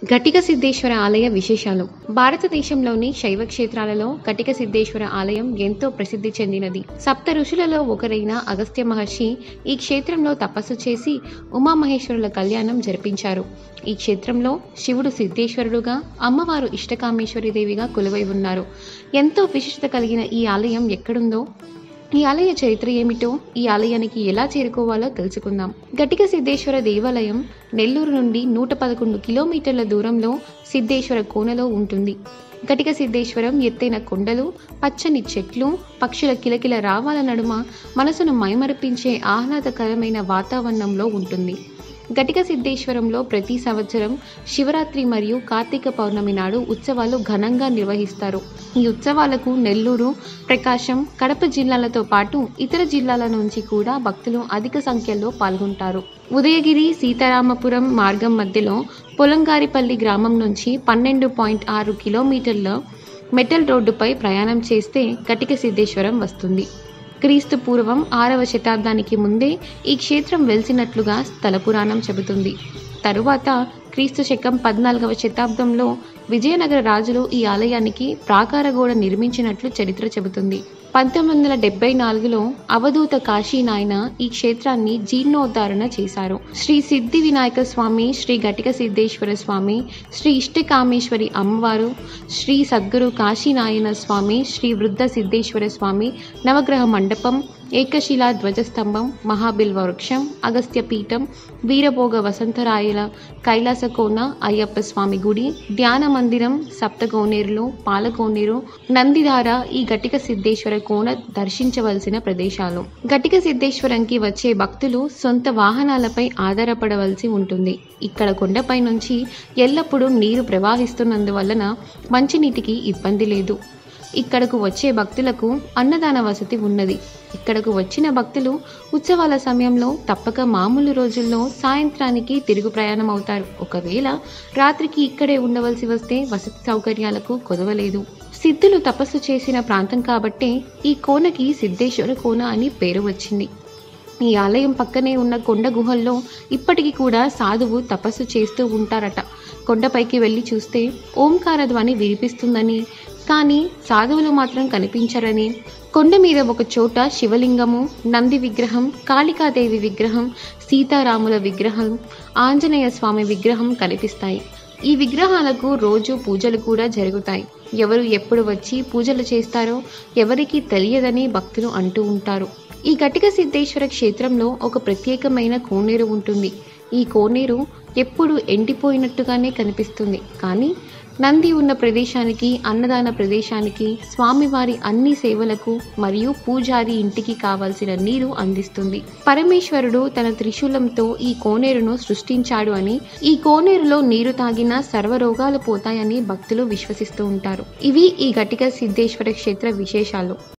ఘటిక సిద్ధేశ్వర ఆలయ విశేషాలు భారతదేశంలోని శైవ క్షేత్రాలలో ఘటిక సిద్ధేశ్వర ఆలయం ఎంతో ప్రసిద్ధి చెందినది సప్త ఋషులలో ఒకరైన అగస్త్య మహర్షి ఈ క్షేత్రంలో తపస్సు చేసి ఉమామహేశ్వరుల కళ్యాణం జరిపించారు ఈ క్షేత్రంలో శివుడు సిద్ధేశ్వరుడుగా అమ్మవారు ఇష్టకామేశ్వరి దేవిగా కొలువై ఉన్నారు ఎంతో విశిష్టత కలిగిన ఈ ఆలయం ఎక్కడుందో ఈ ఆలయ చరిత్ర ఏమిటో ఈ ఆలయానికి ఎలా చేరుకోవాలో తెలుసుకుందాం ఘటిక సిద్ధేశ్వర దేవాలయం నెల్లూరు నుండి నూట పదకొండు కిలోమీటర్ల దూరంలో సిద్ధేశ్వర కోనలో ఉంటుంది ఘటిక సిద్ధేశ్వరం ఎత్తైన కొండలు పచ్చని చెట్లు పక్షుల కిలకిల రావాల నడుమ మనసును మైమరిపించే ఆహ్లాదకరమైన వాతావరణంలో ఉంటుంది ఘటిక సిద్ధేశ్వరంలో ప్రతి సంవత్సరం శివరాత్రి మరియు కార్తీక పౌర్ణమి నాడు ఉత్సవాలు ఘనంగా నిర్వహిస్తారు ఈ ఉత్సవాలకు నెల్లూరు ప్రకాశం కడప జిల్లాలతో పాటు ఇతర జిల్లాల నుంచి కూడా భక్తులు అధిక సంఖ్యలో పాల్గొంటారు ఉదయగిరి సీతారామపురం మార్గం మధ్యలో పొలంగారిపల్లి గ్రామం నుంచి పన్నెండు పాయింట్ ఆరు కిలోమీటర్ల మెటల్ రోడ్డుపై ప్రయాణం చేస్తే ఘటిక సిద్ధేశ్వరం వస్తుంది క్రీస్తు పూర్వం ఆరవ శతాబ్దానికి ముందే ఈ క్షేత్రం వెలిసినట్లుగా స్థల పురాణం చెబుతుంది తరువాత క్రీస్తు శకం పద్నాలుగవ శతాబ్దంలో విజయనగర రాజులు ఈ ఆలయానికి ప్రాకార గోడ నిర్మించినట్లు చరిత్ర చెబుతుంది పంతొమ్మిది వందల డెబ్బై నాలుగులో అవధూత కాశీ నాయన ఈ క్షేత్రాన్ని జీర్ణోద్ధారణ చేశారు శ్రీ సిద్ధి వినాయక స్వామి శ్రీ ఘటిక సిద్ధేశ్వర స్వామి శ్రీ ఇష్టకామేశ్వరి అమ్మవారు శ్రీ సద్గురు కాశీనాయన స్వామి శ్రీ వృద్ధ సిద్ధేశ్వర స్వామి నవగ్రహ మండపం ఏకశిలా ధ్వజస్తంభం మహాబిల్వ వృక్షం అగస్త్య పీఠం వీరభోగ వసంతరాయల కైలాసకోన అయ్యప్ప స్వామి గుడి ధ్యాన మందిరం సప్తకోనేరులు పాలకోనేరు నందిధార ఈ ఘటిక సిద్ధేశ్వర కోన దర్శించవలసిన ప్రదేశాలు ఘటిక సిద్ధేశ్వరంకి వచ్చే భక్తులు సొంత వాహనాలపై ఆధారపడవలసి ఉంటుంది ఇక్కడ కొండపై నుంచి ఎల్లప్పుడూ నీరు ప్రవహిస్తున్నందువలన మంచినీటికి ఇబ్బంది లేదు ఇక్కడకు వచ్చే భక్తులకు అన్నదాన వసతి ఉన్నది ఇక్కడకు వచ్చిన భక్తులు ఉత్సవాల సమయంలో తప్పక మామూలు రోజుల్లో సాయంత్రానికి తిరుగు ప్రయాణం అవుతారు ఒకవేళ రాత్రికి ఇక్కడే ఉండవలసి వస్తే వసతి సౌకర్యాలకు కొదవలేదు సిద్ధులు తపస్సు చేసిన ప్రాంతం కాబట్టే ఈ కోనకి సిద్ధేశ్వర కోన అని పేరు వచ్చింది ఈ ఆలయం పక్కనే ఉన్న కొండ గుహల్లో ఇప్పటికీ కూడా సాధువు తపస్సు చేస్తూ ఉంటారట కొండపైకి వెళ్ళి చూస్తే ఓంకార ధ్వని వినిపిస్తుందని కానీ సాధువులు మాత్రం కనిపించరని కొండ మీద ఒక చోట శివలింగము నంది విగ్రహం కాళికాదేవి విగ్రహం సీతారాముల విగ్రహం ఆంజనేయ స్వామి విగ్రహం కనిపిస్తాయి ఈ విగ్రహాలకు రోజు పూజలు కూడా జరుగుతాయి ఎవరు ఎప్పుడు వచ్చి పూజలు చేస్తారో ఎవరికీ తెలియదని భక్తులు అంటూ ఉంటారు ఈ ఘటిక సిద్ధేశ్వర క్షేత్రంలో ఒక ప్రత్యేకమైన కోనేరు ఉంటుంది ఈ కోనేరు ఎప్పుడు ఎండిపోయినట్టుగానే కనిపిస్తుంది కానీ నంది ఉన్న ప్రదేశానికి అన్నదాన ప్రదేశానికి స్వామివారి అన్ని సేవలకు మరియు పూజారి ఇంటికి కావాల్సిన నీరు అందిస్తుంది పరమేశ్వరుడు తన త్రిశూలంతో ఈ కోనేరును సృష్టించాడు అని ఈ కోనేరులో నీరు తాగినా సర్వరోగాలు పోతాయని భక్తులు విశ్వసిస్తూ ఉంటారు ఇవి ఈ ఘటిక సిద్ధేశ్వర క్షేత్ర విశేషాలు